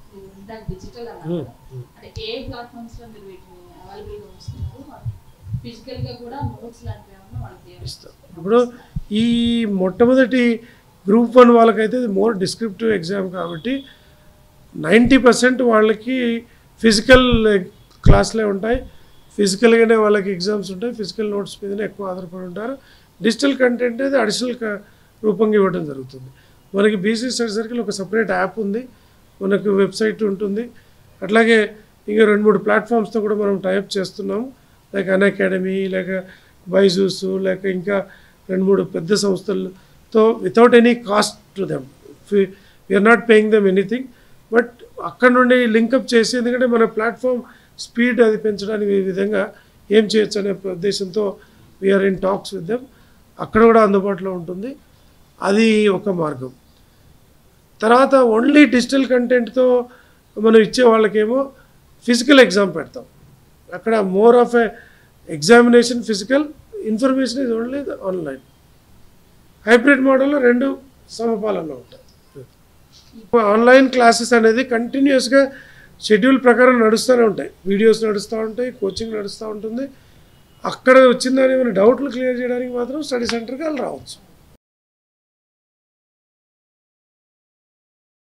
ఇందాక digital Hmm, అన్నారు hmm. అంటే ఏ ప్లాట్ఫామ్స్ లో మీరు వీటిని అవైలబుల్ గా ఉంచుతున్నారు ఫిజికల్ గా కూడా నోట్స్ లాంటివి ఏమన్నా వాళ్ళకి ఇస్తాం ఇప్పుడు ఈ మొట్టమొదటి గ్రూప్ వన్ వాళ్ళకైతే మోర్ డిస్క్రిప్టివ్ ఎగ్జామ్ కాబట్టి నైంటీ పర్సెంట్ వాళ్ళకి ఫిజికల్ క్లాస్లే ఉంటాయి ఫిజికల్గానే వాళ్ళకి ఎగ్జామ్స్ ఉంటాయి ఫిజికల్ నోట్స్ మీదనే ఎక్కువ ఆధారపడి ఉంటారు డిజిటల్ కంటెంట్ అనేది అడిషనల్ రూపంగా ఇవ్వడం జరుగుతుంది మనకి బీసీ స్టడీ సర్కిల్ ఒక సపరేట్ యాప్ ఉంది మనకు వెబ్సైట్ ఉంటుంది అట్లాగే ఇంకా రెండు మూడు ప్లాట్ఫామ్స్తో కూడా మనం టైప్ చేస్తున్నాము లైక్ అన్ అకాడమీ లేక బైజూస్ లేక ఇంకా రెండు మూడు పెద్ద సంస్థలతో without any cost to them we are not paying them anything but అక్కడ నుండి లింకప్ చేసి ఎందుకంటే మన ప్లాట్ఫామ్ స్పీడ్ అది పెంచడానికి ఈ విధంగా ఏం చేయొచ్చు అనే ఉద్దేశంతో we are in talks with them అక్కడ కూడా అందుబాటులో ఉంటుంది అది ఒక మార్గం తర్వాత ఓన్లీ డిజిటల్ కంటెంట్తో మనం ఇచ్చే వాళ్ళకేమో ఫిజికల్ ఎగ్జామ్ పెడతాం అక్కడ more of a examination physical information is only online hybrid మోడల్లో రెండు సమపాలలో ఉంటాయి ఆన్లైన్ క్లాసెస్ అనేది కంటిన్యూస్గా షెడ్యూల్ ప్రకారం నడుస్తూనే ఉంటాయి వీడియోస్ నడుస్తూ ఉంటాయి కోచింగ్ నడుస్తూ ఉంటుంది అక్కడ వచ్చిందని ఏమైనా డౌట్లు క్లియర్ చేయడానికి మాత్రం స్టడీ సెంటర్కి వాళ్ళు రావచ్చు